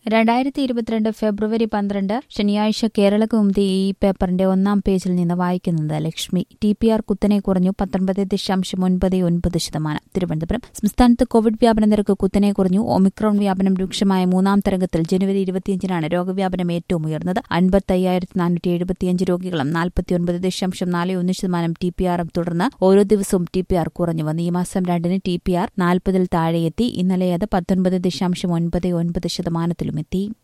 രണ്ടായിരത്തി ഇരുപത്തിരണ്ട് ഫെബ്രുവരി പന്ത്രണ്ട് ശനിയാഴ്ച കേരള കൗമുദി ഈ പേപ്പറിന്റെ ഒന്നാം പേജിൽ നിന്ന് വായിക്കുന്നത് ലക്ഷ്മി ടി പി ആർ കുത്തനെ കുറഞ്ഞു പത്തൊൻപത് ദശാംശം ഒൻപത് ഒൻപത് ശതമാനം തിരുവനന്തപുരം സംസ്ഥാനത്ത് കോവിഡ് വ്യാപന നിരക്ക് കുത്തനെ കുറഞ്ഞു ഒമിക്രോൺ വ്യാപനം രൂക്ഷമായ മൂന്നാം തരംഗത്തിൽ ജനുവരി ഇരുപത്തിയഞ്ചിനാണ് രോഗവ്യാപനം ഏറ്റവും ഉയർന്നത് അൻപത്തയ്യായിരത്തി നാനൂറ്റി എഴുപത്തിയഞ്ച് രോഗികളും നാൽപ്പത്തിയൊൻപത് ദശാംശം നാല് ഒന്ന് ശതമാനം ടി പി ആറും തുടർന്ന് ഓരോ ദിവസവും ടി പി ആർ കുറഞ്ഞു വന്നു ഈ മാസം രണ്ടിന് ടി പി ആർ നാൽപ്പതിൽ താഴെയെത്തി ഇന്നലെ അത് പത്തൊൻപത് ദശാംശം ഒൻപത് ഒൻപത് ശതമാനത്തിലുമെത്തി